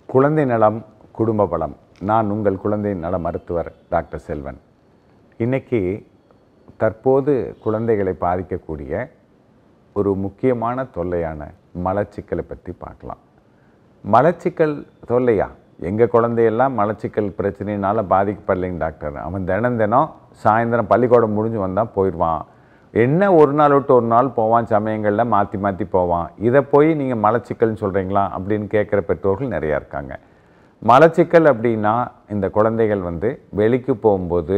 குழந்தை நலம் குடும்ப பலம் நான் உங்கள் குழந்தை நல மருத்துவர் டாக்டர் செல்வன் இன்னைக்கு தற்போது குழந்தைகளை பாதிக்கக்கூடிய ஒரு முக்கியமான தொல்லையான மலச்சிக்கலை பற்றி பார்க்கலாம் மலச்சிக்கல் தொல்லையா எங்கள் குழந்தையெல்லாம் மலச்சிக்கல் பிரச்சனையினால பாதிக்கப்படலைங்க டாக்டர் அவன் தினம் தினம் சாயந்தரம் பள்ளிக்கூடம் முடிஞ்சு வந்தால் போயிடுவான் என்ன ஒரு நாள் விட்டு ஒரு நாள் போவான் சமயங்களில் மாற்றி மாற்றி போவான் இதை போய் நீங்கள் மலச்சிக்கல்னு சொல்கிறீங்களா அப்படின்னு கேட்குற பெற்றோர்கள் நிறையா இருக்காங்க மலச்சிக்கல் அப்படின்னா இந்த குழந்தைகள் வந்து வெளிக்கு போகும்போது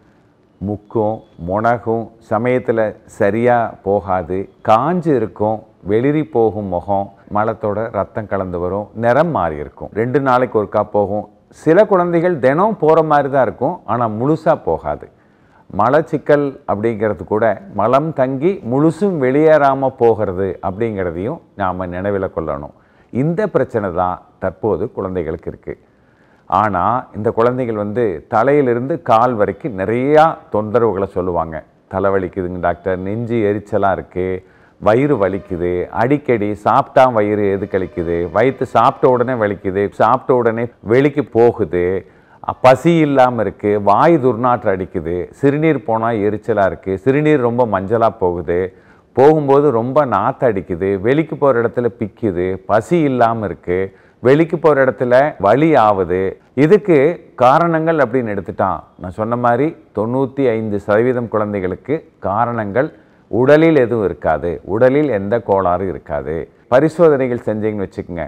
முக்கும் முனகும் சமயத்தில் சரியாக போகாது காஞ்சு இருக்கும் வெளிரி போகும் முகம் மலத்தோட ரத்தம் கலந்து வரும் நிறம் மாறி இருக்கும் ரெண்டு நாளைக்கு ஒருக்கா போகும் சில குழந்தைகள் தினம் போகிற மாதிரி தான் இருக்கும் ஆனால் முழுசாக போகாது மலச்சிக்கல் அப்படிங்கிறது கூட மலம் தங்கி முழுசும் வெளியேறாமல் போகிறது அப்படிங்கிறதையும் நாம் நினைவில் கொள்ளணும் இந்த பிரச்சனை தான் தற்போது குழந்தைகளுக்கு இருக்குது ஆனால் இந்த குழந்தைகள் வந்து தலையிலிருந்து கால் வரைக்கும் நிறையா தொந்தரவுகளை சொல்லுவாங்க தலை வலிக்குதுங்க டாக்டர் நெஞ்சு எரிச்சலாக இருக்குது வயிறு வலிக்குது அடிக்கடி சாப்பிட்டா வயிறு எது கழிக்குது வயிற்று சாப்பிட்ட உடனே வலிக்குது சாப்பிட்ட உடனே வெளிக்கு போகுது பசி இல்லாமல் இருக்குது வாய் துர்நாற்றம் அடிக்குது சிறுநீர் போனால் எரிச்சலாக இருக்குது சிறுநீர் ரொம்ப மஞ்சளாக போகுது போகும்போது ரொம்ப நாற்று அடிக்குது வெளிக்கு போகிற இடத்துல பிக்குது பசி இல்லாமல் இருக்குது வெளிக்கு போகிற இடத்துல வலி ஆகுது இதுக்கு காரணங்கள் அப்படின்னு எடுத்துட்டான் நான் சொன்ன மாதிரி தொண்ணூற்றி ஐந்து சதவீதம் குழந்தைகளுக்கு காரணங்கள் உடலில் எதுவும் இருக்காது உடலில் எந்த கோளாறும் இருக்காது பரிசோதனைகள் செஞ்சீங்கன்னு வச்சுக்கோங்க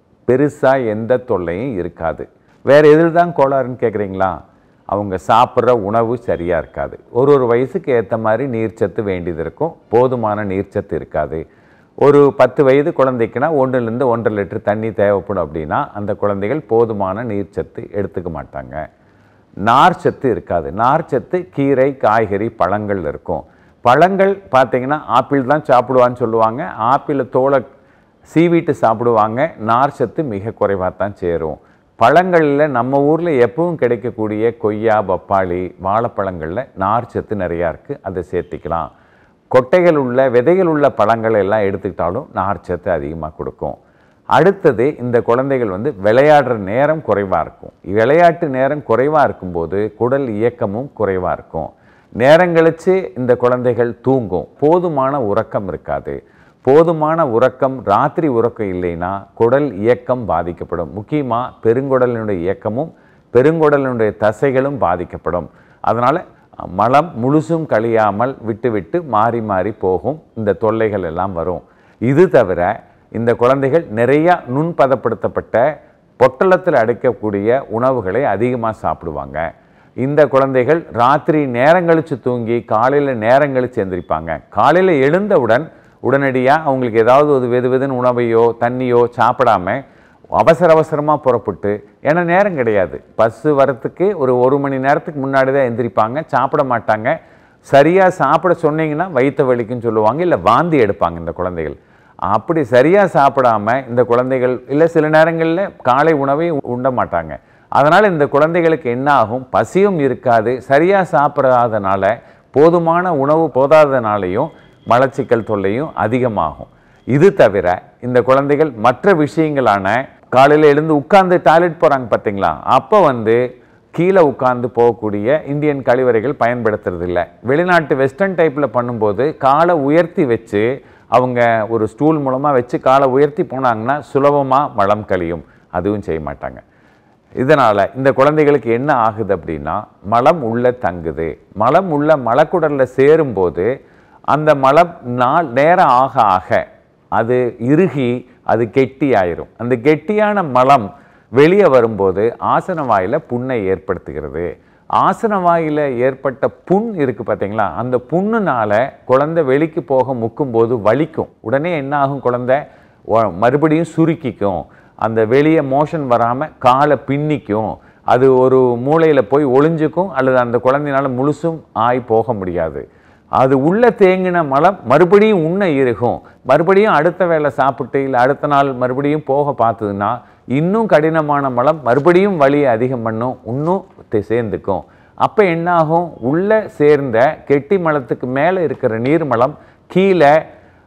பெருசாக எந்த தொல்லையும் இருக்காது வேறு எதில் தான் கோளாறுன்னு கேட்குறீங்களா அவங்க சாப்பிட்ற உணவு சரியாக இருக்காது ஒரு ஒரு வயசுக்கு ஏற்ற மாதிரி நீர்ச்சத்து வேண்டியது இருக்கும் போதுமான நீர்ச்சத்து இருக்காது ஒரு பத்து வயது குழந்தைக்குன்னா ஒன்றுலேருந்து ஒன்றரை லிட்டர் தண்ணி தேவைப்படும் அப்படின்னா அந்த குழந்தைகள் போதுமான நீர்ச்சத்து எடுத்துக்க மாட்டாங்க நார்ச்சத்து இருக்காது நார்ச்சத்து கீரை காய்கறி பழங்கள் இருக்கும் பழங்கள் பார்த்தீங்கன்னா ஆப்பிள் தான் சாப்பிடுவான்னு சொல்லுவாங்க ஆப்பிளை தோலை சீவிட்டு சாப்பிடுவாங்க நார்ச்சத்து மிக குறைவாக தான் சேரும் பழங்களில் நம்ம ஊரில் எப்பவும் கிடைக்கக்கூடிய கொய்யா பப்பாளி வாழைப்பழங்களில் நார்ச்சத்து நிறையா இருக்குது அதை சேர்த்திக்கலாம் கொட்டைகள் உள்ள விதைகள் உள்ள பழங்கள் எல்லாம் எடுத்துக்கிட்டாலும் நார்ச்சத்து அதிகமாக கொடுக்கும் அடுத்தது இந்த குழந்தைகள் வந்து விளையாடுற நேரம் குறைவாக இருக்கும் விளையாட்டு நேரம் குறைவாக இருக்கும்போது குடல் இயக்கமும் குறைவாக இருக்கும் நேரம் கழித்து இந்த குழந்தைகள் தூங்கும் போதுமான உறக்கம் இருக்காது போதுமான உறக்கம் ராத்திரி உறக்கம் இல்லைன்னா குடல் இயக்கம் பாதிக்கப்படும் முக்கியமாக பெருங்குடலினுடைய இயக்கமும் பெருங்குடலினுடைய தசைகளும் பாதிக்கப்படும் அதனால் மலம் முழுசும் கழியாமல் விட்டு விட்டு மாறி மாறி போகும் இந்த தொல்லைகள் எல்லாம் வரும் இது தவிர இந்த குழந்தைகள் நிறையா நுண்பதப்படுத்தப்பட்ட பொட்டலத்தில் அடைக்கக்கூடிய உணவுகளை அதிகமாக சாப்பிடுவாங்க இந்த குழந்தைகள் ராத்திரி நேரங்கழித்து தூங்கி காலையில் நேரங்கழித்து எந்திரிப்பாங்க காலையில் எழுந்தவுடன் உடனடியாக அவங்களுக்கு ஏதாவது ஒரு வெது வெதுன்னு உணவையோ தண்ணியோ சாப்பிடாம அவசர அவசரமாக புறப்பட்டு ஏன்னா நேரம் கிடையாது பஸ்ஸு வரத்துக்கு ஒரு ஒரு மணி நேரத்துக்கு முன்னாடி தான் எந்திரிப்பாங்க சாப்பிட மாட்டாங்க சரியாக சாப்பிட சொன்னீங்கன்னா வயிற்று வலிக்குன்னு சொல்லுவாங்க இல்லை வாந்தி எடுப்பாங்க இந்த குழந்தைகள் அப்படி சரியாக சாப்பிடாம இந்த குழந்தைகள் இல்லை சில நேரங்களில் காலை உணவை உண்ண மாட்டாங்க அதனால் இந்த குழந்தைகளுக்கு என்ன ஆகும் பசியும் இருக்காது சரியாக சாப்பிடாதனால போதுமான உணவு போதாதனாலையும் மலச்சிக்கல் தொல்லையும் அதிகமாகும் இது தவிர இந்த குழந்தைகள் மற்ற விஷயங்களான காலையில் எழுந்து உட்கார்ந்து டாய்லெட் போகிறாங்க பார்த்தீங்களா அப்போ வந்து கீழே உட்கார்ந்து போகக்கூடிய இந்தியன் கழிவறைகள் பயன்படுத்துறது இல்லை வெளிநாட்டு வெஸ்டர்ன் டைப்பில் பண்ணும்போது காலை உயர்த்தி வச்சு அவங்க ஒரு ஸ்டூல் மூலமாக வச்சு காலை உயர்த்தி போனாங்கன்னா சுலபமாக மலம் கழியும் அதுவும் செய்ய மாட்டாங்க இதனால் இந்த குழந்தைகளுக்கு என்ன ஆகுது அப்படின்னா மலம் உள்ள தங்குது மலம் உள்ள மலக்குடலில் சேரும்போது அந்த மலம் நாள் நேரம் ஆக ஆக அது இறுகி அது கெட்டி ஆயிரும் அந்த கெட்டியான மலம் வெளியே வரும்போது ஆசன வாயில் புண்ணை ஏற்படுத்துகிறது ஆசன வாயில் ஏற்பட்ட புண் இருக்குது பார்த்தீங்களா அந்த புண்ணுனால குழந்தை வெளிக்கு போக முக்கும்போது வலிக்கும் உடனே என்ன ஆகும் குழந்தை ஒ- மறுபடியும் சுருக்கிக்கும் அந்த வெளியே மோஷன் வராமல் காலை பின்னிக்கும் அது ஒரு மூலையில் போய் ஒளிஞ்சுக்கும் அல்லது அந்த குழந்தைனால முழுசும் ஆய் போக முடியாது அது உள்ள தேங்கின மலம் மறுபடியும் உண்ண இருக்கும் மறுபடியும் அடுத்த வேளை சாப்பிட்டு இல்லை அடுத்த நாள் மறுபடியும் போக பார்த்ததுன்னா இன்னும் கடினமான மலம் மறுபடியும் வலியை அதிகம் பண்ணும் இன்னும் தே- சேர்ந்துக்கும் அப்போ என்ன ஆகும் உள்ள சேர்ந்த கெட்டி மலத்துக்கு மேலே இருக்கிற நீர்மலம் கீழே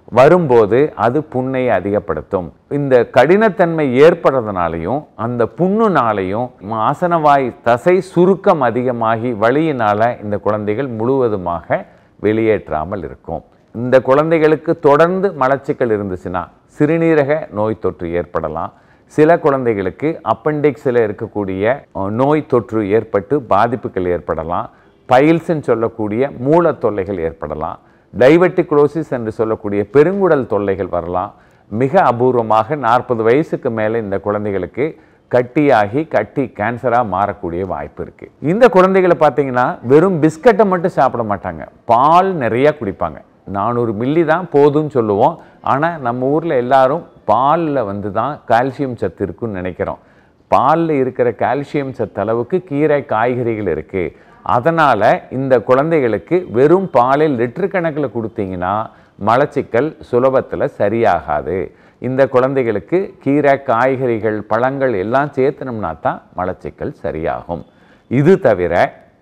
வரும்போது அது புண்ணை அதிகப்படுத்தும் இந்த கடினத்தன்மை ஏற்படுறதுனாலையும் அந்த புண்ணுனாலையும் ஆசனவாய் தசை சுருக்கம் அதிகமாகி வலியினால இந்த குழந்தைகள் முழுவதுமாக வெளியேற்றாமல் இருக்கும் இந்த குழந்தைகளுக்கு தொடர்ந்து மலச்சிக்கல் இருந்துச்சுன்னா சிறுநீரக நோய் தொற்று ஏற்படலாம் சில குழந்தைகளுக்கு அப்பெண்டிக்ஸில் இருக்கக்கூடிய அஹ், நோய் தொற்று ஏற்பட்டு பாதிப்புகள் ஏற்படலாம் பைல்ஸ்ன்னு சொல்லக்கூடிய மூல தொல்லைகள் ஏற்படலாம் டைவெட்டிகுலோசிஸ் என்று சொல்லக்கூடிய பெருங்குடல் தொல்லைகள் வரலாம் மிக அபூர்வமாக நாற்பது வயசுக்கு மேலே இந்த குழந்தைகளுக்கு கட்டியாகி கட்டி கேன்சராக மாறக்கூடிய வாய்ப்பு இருக்குது இந்த குழந்தைகளை பார்த்தீங்கன்னா வெறும் பிஸ்கட்டை மட்டும் சாப்பிட மாட்டாங்க பால் நிறைய குடிப்பாங்க நானூறு மில்லி தான் போதும்னு சொல்லுவோம் ஆனால் நம்ம ஊரில் எல்லாரும் பாலில் வந்து தான் கால்சியம் சத்து இருக்குன்னு நினைக்கிறோம் பாலில் இருக்கிற கால்சியம் சத்து அளவுக்கு கீரை காய்கறிகள் இருக்குது அதனால் இந்த குழந்தைகளுக்கு வெறும் பாலில் லிட்டர் கணக்கில் கொடுத்தீங்கன்னா மலச்சிக்கல் சுலபத்தில் சரியாகாது இந்த குழந்தைகளுக்கு கீரை காய்கறிகள் பழங்கள் எல்லாம் சேர்த்தனோம்னா தான் மலச்சிக்கல் சரியாகும் இது தவிர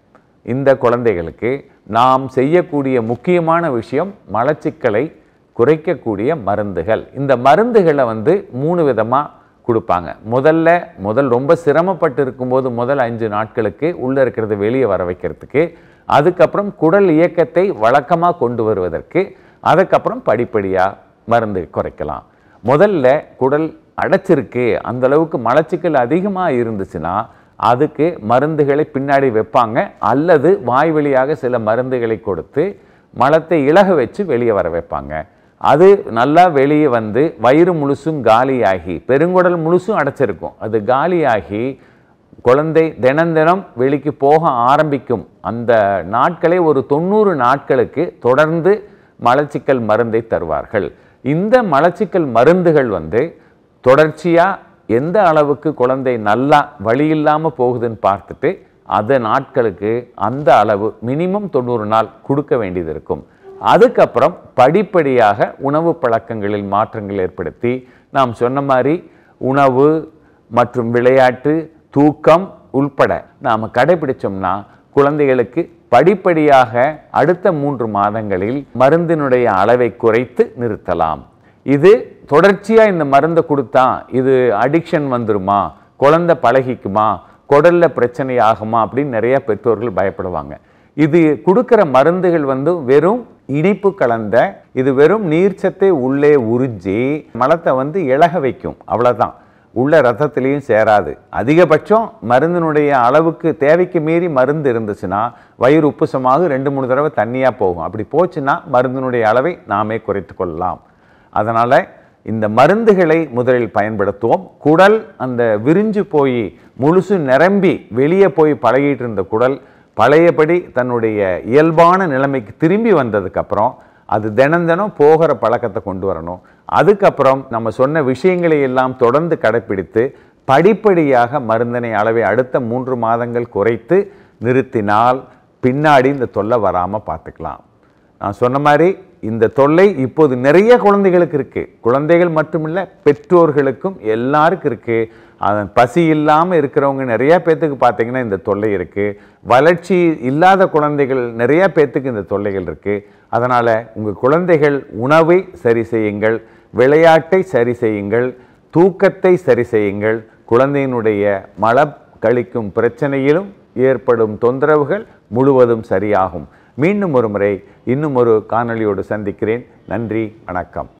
இந்த குழந்தைகளுக்கு நாம் செய்யக்கூடிய முக்கியமான விஷயம் மலச்சிக்கலை குறைக்கக்கூடிய மருந்துகள் இந்த மருந்துகளை வந்து மூணு விதமாக கொடுப்பாங்க முதல்ல முதல் ரொம்ப சிரமப்பட்டு இருக்கும்போது முதல் அஞ்சு நாட்களுக்கு உள்ளே இருக்கிறத வெளியே வர வைக்கிறதுக்கு அதுக்கப்புறம் குடல் இயக்கத்தை வழக்கமாக கொண்டு வருவதற்கு அதுக்கப்புறம் படிப்படியாக மருந்து குறைக்கலாம் முதல்ல குடல் அடைச்சிருக்கு அந்த அளவுக்கு மலச்சிக்கல் அதிகமாக இருந்துச்சுன்னா அதுக்கு மருந்துகளை பின்னாடி வைப்பாங்க அல்லது வாய் வழியாக சில மருந்துகளை கொடுத்து மலத்தை இலக வச்சு வெளியே வர வைப்பாங்க அது நல்லா வெளியே வந்து வயிறு முழுசும் காலியாகி பெருங்குடல் முழுசும் அடைச்சிருக்கும் அது காலியாகி குழந்தை தினம் தினம் வெளிக்கு போக ஆரம்பிக்கும் அந்த நாட்களே ஒரு தொண்ணூறு நாட்களுக்கு தொடர்ந்து மலச்சிக்கல் மருந்தை தருவார்கள் இந்த மலச்சிக்கல் மருந்துகள் வந்து தொடர்ச்சியாக எந்த அளவுக்கு குழந்தை நல்லா வழி இல்லாமல் போகுதுன்னு பார்த்துட்டு அந்த நாட்களுக்கு அந்த அளவு மினிமம் தொண்ணூறு நாள் கொடுக்க வேண்டியது இருக்கும் அதுக்கப்புறம் படிப்படியாக உணவு பழக்கங்களில் மாற்றங்கள் ஏற்படுத்தி நாம் சொன்ன மாதிரி உணவு மற்றும் விளையாட்டு தூக்கம் உள்பட நாம் கடைபிடிச்சோம்னா குழந்தைகளுக்கு படிப்படியாக அடுத்த மூன்று மாதங்களில் மருந்தினுடைய அளவை குறைத்து நிறுத்தலாம் இது தொடர்ச்சியாக இந்த மருந்தை கொடுத்தா இது அடிக்ஷன் வந்துருமா குழந்தை பழகிக்குமா குடல்ல பிரச்சனை ஆகுமா அப்படின்னு நிறைய பெற்றோர்கள் பயப்படுவாங்க இது கொடுக்கிற மருந்துகள் வந்து வெறும் இனிப்பு கலந்த இது வெறும் நீர்ச்சத்தை உள்ளே உறிஞ்சி மலத்தை வந்து இழக வைக்கும் அவ்வளவுதான் உள்ள ரத்தத்திலையும் சேராது அதிகபட்சம் மருந்தினுடைய அளவுக்கு தேவைக்கு மீறி மருந்து இருந்துச்சுன்னா வயிறு உப்புசமாக ரெண்டு மூணு தடவை தண்ணியாக போகும் அப்படி போச்சுன்னா மருந்தினுடைய அளவை நாமே குறைத்து கொள்ளலாம் அதனால் இந்த மருந்துகளை முதலில் பயன்படுத்துவோம் குடல் அந்த விரிஞ்சு போய் முழுசு நிரம்பி வெளியே போய் பழகிட்டு இருந்த குடல் பழையபடி தன்னுடைய இயல்பான நிலைமைக்கு திரும்பி வந்ததுக்கப்புறம் அது தினம் தினம் போகிற பழக்கத்தை கொண்டு வரணும் அதுக்கப்புறம் நம்ம சொன்ன விஷயங்களை எல்லாம் தொடர்ந்து கடைப்பிடித்து படிப்படியாக மருந்தினை அளவை அடுத்த மூன்று மாதங்கள் குறைத்து நிறுத்தினால் பின்னாடி இந்த தொல்லை வராமல் பார்த்துக்கலாம் நான் சொன்ன மாதிரி இந்த தொல்லை இப்போது நிறைய குழந்தைகளுக்கு இருக்கு குழந்தைகள் மட்டுமில்ல பெற்றோர்களுக்கும் எல்லாருக்கும் இருக்கு அதன் பசி இல்லாமல் இருக்கிறவங்க நிறைய பேர்த்துக்கு பார்த்தீங்கன்னா இந்த தொல்லை இருக்கு வளர்ச்சி இல்லாத குழந்தைகள் நிறைய பேர்த்துக்கு இந்த தொல்லைகள் இருக்கு அதனால உங்க குழந்தைகள் உணவை சரி செய்யுங்கள் விளையாட்டை சரி செய்யுங்கள் தூக்கத்தை சரி செய்யுங்கள் குழந்தையினுடைய மலம் கழிக்கும் பிரச்சனையிலும் ஏற்படும் தொந்தரவுகள் முழுவதும் சரியாகும் மீண்டும் ஒரு முறை இன்னும் ஒரு காணொளியோடு சந்திக்கிறேன் நன்றி வணக்கம்